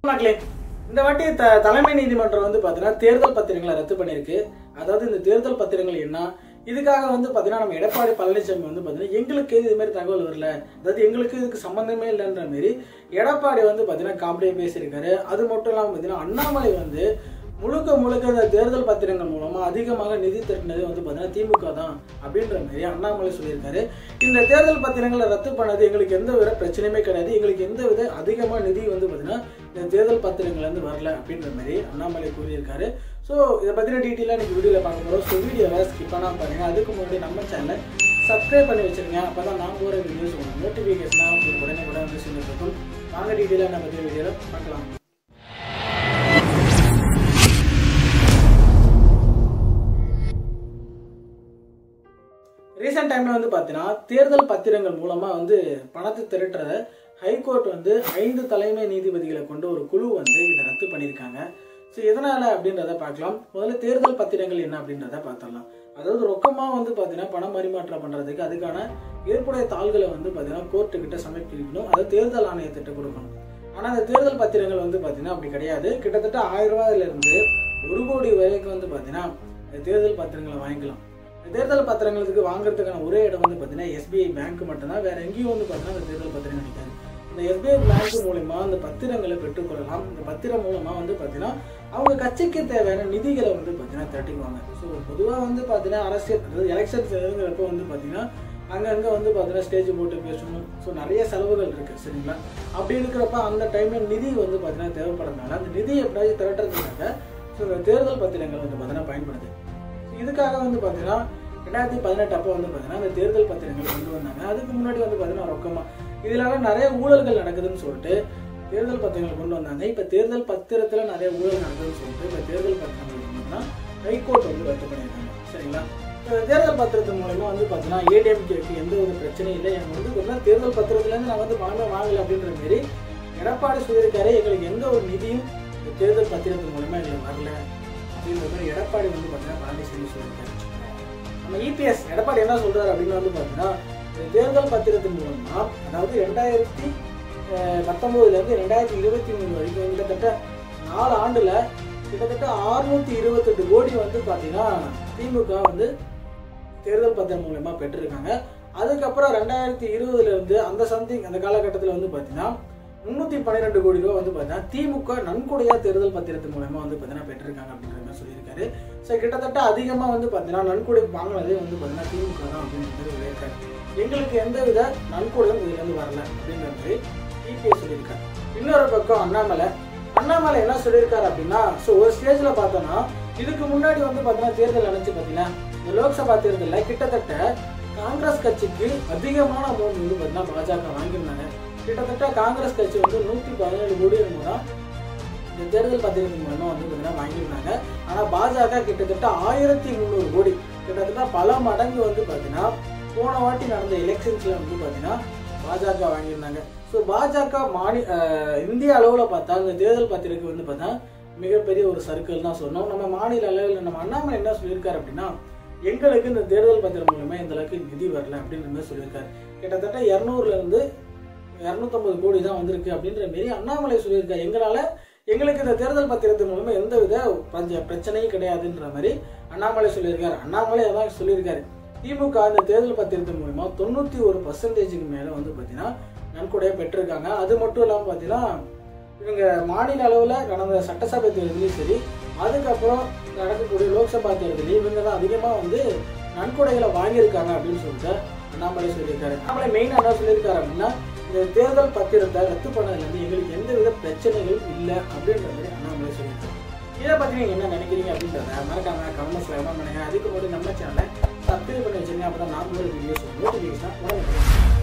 மக்களே இந்த வாட்டி த தலைமை நீதிமன்றம் வந்து பார்த்தீங்கன்னா தேர்தல் பத்திரங்களை ரத்து பண்ணியிருக்கு அதாவது இந்த தேர்தல் பத்திரங்கள் என்ன இதுக்காக வந்து பார்த்தீங்கன்னா நம்ம எடப்பாடி பழனிசாமி வந்து பார்த்தீங்கன்னா எங்களுக்கு இது மாதிரி தகவல் வரல அதாவது எங்களுக்கு இதுக்கு சம்மந்தமே இல்லைன்ற மாரி எடப்பாடி வந்து பார்த்தீங்கன்னா காமெடியாக பேசியிருக்காரு அது மட்டும் இல்லாமல் பார்த்தீங்கன்னா அண்ணாமலை வந்து முழுக்க முழுக்க இந்த தேர்தல் பத்திரங்கள் மூலமா அதிகமாக நிதி திரட்டினது வந்து பார்த்தீங்கன்னா திமுக தான் அப்படின்ற மாதிரி அண்ணாமலை சொல்லியிருக்காரு இந்த தேர்தல் பத்திரங்களை ரத்து பண்ணது எங்களுக்கு எந்த வித பிரச்சனையுமே கிடையாது எங்களுக்கு எந்த வித அதிகமாக நிதி வந்து பார்த்தீங்கன்னா இந்த தேர்தல் பத்திரங்கள் வந்து வரல அப்படின்ற மாதிரி அண்ணாமலை கூறியிருக்காரு ஸோ இதை பற்றின டீட்டெயிலாக இன்னைக்கு வீடியோவில் பார்க்க போகிறோம் ஸோ வீடியோவை ஸ்கிப் பண்ணாமல் பாருங்க அதுக்கு முன்னாடி நம்ம சேனலை சப்ஸ்கிரைப் பண்ணி வச்சிருங்க அப்போ தான் நான் போகிற வீடியோஸ் உங்களுக்கு நோட்டிஃபிகேஷனாக உங்களுக்கு உடனே உடனே வந்து சேர்ந்துட்டு இருக்கும் வாங்க டீட்டெயிலாக நம்ம பற்றி வீடியோவில் பார்க்கலாம் ரீசெண்ட் டைம்ல வந்து பார்த்தீங்கன்னா தேர்தல் பத்திரங்கள் மூலமா வந்து பணத்தை திரட்டுறத ஹைகோர்ட் வந்து ஐந்து தலைமை நீதிபதிகளை கொண்ட ஒரு குழு வந்து இதை ரத்து பண்ணியிருக்காங்க ஸோ எதனால அப்படின்றத பார்க்கலாம் முதல்ல தேர்தல் பத்திரங்கள் என்ன அப்படின்றத பார்த்துடலாம் அதாவது ரொக்கமாக வந்து பார்த்தீங்கன்னா பணம் பரிமாற்றம் பண்ணுறதுக்கு அதுக்கான ஏற்புடைய தாள்களை வந்து பார்த்தீங்கன்னா கோர்ட்டு கிட்ட சமர்ப்பிக்கணும் அதை தேர்தல் ஆணையத்திட்ட கொடுக்கணும் ஆனால் அந்த தேர்தல் பத்திரங்கள் வந்து பார்த்தீங்கன்னா அப்படி கிடையாது கிட்டத்தட்ட ஆயிரம் ரூபாயிலிருந்து ஒரு கோடி வரைக்கும் வந்து பார்த்தீங்கன்னா இந்த தேர்தல் பத்திரங்களை வாங்கிக்கலாம் இந்த தேர்தல் பத்திரங்களுக்கு வாங்குறதுக்கான ஒரே இடம் வந்து பார்த்தீங்கன்னா எஸ்பிஐ பேங்க் மட்டும்தான் வேற எங்கேயும் வந்து பார்த்தீங்கன்னா இந்த தேர்தல் பத்திரம் கிடைக்காது இந்த எஸ்பிஐ பேங்க் மூலயமா அந்த பத்திரங்களை பெற்றுக்கொள்ளலாம் இந்த பத்திரம் மூலமா வந்து பார்த்தீங்கன்னா அவங்க கட்சிக்கு தேவையான நிதிகளை வந்து பார்த்தீங்கன்னா திரட்டிக்குவாங்க ஸோ பொதுவாக வந்து பார்த்தீங்கன்னா அரசியல் அதாவது எலெக்ஷன்ஸ் எழுதுங்கிறப்ப வந்து பார்த்தீங்கன்னா அங்கங்கே வந்து பார்த்தீங்கன்னா ஸ்டேஜ் போட்டு பேசணும் ஸோ நிறைய செலவுகள் இருக்குது சரிங்களா அப்படி இருக்கிறப்ப அந்த டைமில் நிதி வந்து பார்த்தீங்கன்னா தேவைப்படுறதுனால அந்த நிதியை எப்படியாச்சும் திரட்டுறதுக்காக ஸோ இந்த தேர்தல் பத்திரங்கள் வந்து பார்த்தீங்கன்னா பயன்படுது இதுக்காக வந்து பார்த்தீங்கன்னா ரெண்டாயிரத்தி பதினெட்டு அப்போ வந்து பார்த்தீங்கன்னா இந்த தேர்தல் பத்திரங்கள் கொண்டு வந்தாங்க அதுக்கு முன்னாடி வந்து பார்த்தீங்கன்னா ரொக்கமா இதனால நிறைய ஊழல்கள் நடக்குதுன்னு சொல்லிட்டு தேர்தல் பத்திரங்கள் கொண்டு வந்தாங்க இப்போ தேர்தல் பத்திரத்துல நிறைய ஊழல் நடக்குதுன்னு சொல்லிட்டு இப்போ தேர்தல் பத்திரங்கள் வந்து ஹைகோர்ட் வந்து ரத்து பண்ணியிருக்காங்க சரிங்களா இந்த தேர்தல் பத்திரத்தின் மூலமா வந்து பார்த்தீங்கன்னா ஏடிஎம்கேக்கு எந்த ஒரு பிரச்சனையும் இல்லை எனக்கு வந்து பார்த்தீங்கன்னா தேர்தல் பத்திரத்துலேருந்து நான் வந்து பணமே வாங்கல அப்படின்ற மாரி எடப்பாடி சொல்லியிருக்காரு எங்களுக்கு எந்த ஒரு நிதியும் இந்த தேர்தல் பத்திரத்தின் மூலமா எங்களுக்கு வரல அப்படின்ற மாதிரி எடப்பாடி வந்து பார்த்தீங்கன்னா பழனிசாமி சொல்லியிருக்காரு நம்ம இபிஎஸ் எடப்பாடி என்ன சொல்றாரு அப்படின்னு வந்து பார்த்தீங்கன்னா இந்த தேர்தல் பத்திரத்தின் மூலமா அதாவது ரெண்டாயிரத்தி பத்தொன்பதுல இருந்து ரெண்டாயிரத்தி இருபத்தி மூணு வரைக்கும் கிட்டத்தட்ட நாலு ஆண்டுல கிட்டத்தட்ட அறுநூத்தி இருபத்தெட்டு கோடி வந்து பார்த்தீங்கன்னா திமுக வந்து தேர்தல் பத்திரம் மூலயமா பெற்றிருக்காங்க அதுக்கப்புறம் ரெண்டாயிரத்தி இருபதுல இருந்து அந்த சம்திங் அந்த காலகட்டத்தில் வந்து பார்த்தீங்கன்னா முன்னூத்தி பன்னிரெண்டு கோடி ரூபா வந்து பார்த்தீங்கன்னா திமுக நன்கொடையா தேர்தல் பத்திரத்தின் மூலமா வந்து பார்த்தீங்கன்னா பெற்றிருக்காங்க அப்படின்ற மாதிரி சொல்லியிருக்காரு ஸோ கிட்டத்தட்ட அதிகமாக வந்து பார்த்தீங்கன்னா நன்கொடை வாங்கினதே வந்து பார்த்தீங்கன்னா திமுக தான் அப்படின்ற மாதிரி சொல்லியிருக்காரு எங்களுக்கு எந்த வித நன்கொடையும் இதுல இருந்து வரல அப்படின்ற மாதிரி டிபிஎஸ் சொல்லியிருக்காரு இன்னொரு பக்கம் அண்ணாமலை அண்ணாமலை என்ன சொல்லியிருக்காரு அப்படின்னா ஸோ ஒரு ஸ்டேஜ்ல பார்த்தோன்னா இதுக்கு முன்னாடி வந்து பார்த்தீங்கன்னா தேர்தல் நினைச்சு பார்த்தீங்கன்னா இந்த லோக்சபா தேர்தலில் கிட்டத்தட்ட காங்கிரஸ் கட்சிக்கு அதிகமான அமௌண்ட் வந்து பார்த்தீங்கன்னா பாஜக வாங்கியிருந்தாங்க கிட்டத்தட்ட காங்கிரஸ் கட்சி வந்து நூற்றி பதினேழு கோடி தான் இந்த தேர்தல் பத்திரத்தின் மூலமா வந்து பார்த்தீங்கன்னா வாங்கியிருந்தாங்க ஆனால் பாஜக கிட்டத்தட்ட ஆயிரத்தி முந்நூறு கோடி கிட்டத்தட்ட பல மடங்கு வந்து பார்த்தீங்கன்னா போன வாட்டி நடந்த எலெக்ஷன்ஸ்ல வந்து பார்த்தீங்கன்னா பாஜக வாங்கியிருந்தாங்க ஸோ பாஜக மாநில இந்திய அளவில் பார்த்தா இந்த தேர்தல் பத்திரிக்கை வந்து பார்த்தா மிகப்பெரிய ஒரு சர்க்கிள் தான் சொன்னோம் நம்ம மாநில அளவில் நம்ம அண்ணாமலை என்ன சொல்லியிருக்காரு அப்படின்னா எங்களுக்கு இந்த தேர்தல் பத்திரம் மூலமா இந்த அளவுக்கு நிதி வரல அப்படின்ற மாதிரி சொல்லியிருக்காரு கிட்டத்தட்ட இரநூறுல இருந்து இரநூத்தம்பது கோடி தான் வந்திருக்கு அப்படின்ற மாரி அண்ணாமலை சொல்லியிருக்காரு எங்களால எங்களுக்கு இந்த தேர்தல் பத்திரத்தின் மூலமா எந்த வித பஞ்ச பிரச்சனையும் கிடையாதுன்ற மாதிரி அண்ணாமலை சொல்லியிருக்காரு அண்ணாமலை அதான் சொல்லியிருக்காரு திமுக இந்த தேர்தல் பத்திரத்தின் மூலமா தொண்ணூத்தி ஒரு பர்சன்டேஜுக்கு மேல வந்து பாத்தீங்கன்னா நன்கொடையை பெற்றிருக்காங்க அது மட்டும் இல்லாம பாத்தீங்கன்னா இவங்க மாநில அளவில் நடந்த சட்டசபை தேர்தலையும் சரி அதுக்கப்புறம் நடக்கக்கூடிய லோக்சபா தேர்தலையும் இவங்க தான் அதிகமாக வந்து நன்கொடைகளை வாங்கியிருக்காங்க அப்படின்னு சொல்லிட்டு அண்ணாமலை சொல்லியிருக்காரு அண்ணாமலை மெயினாக என்ன சொல்லியிருக்காரு அப்படின்னா இந்த தேர்தல் பத்திரத்தை ரத்து பண்ணதுலேருந்து எங்களுக்கு எந்த வித பிரச்சனைகளும் இல்லை அப்படின்ற மாதிரி அண்ணாமலை சொல்லியிருக்காரு இதை பற்றி நீங்கள் என்ன நினைக்கிறீங்க அப்படின்றத மறக்காம கமெண்ட்ஸில் கமெண்ட் பண்ணுங்க அதுக்கு முன்னாடி நம்ம சேனலை சப்ஸ்கிரைப் பண்ணி வச்சுருங்க அப்போ தான் நான் ஒரு வீடியோஸ் நோட்டிஃபிகேஷன் உடனே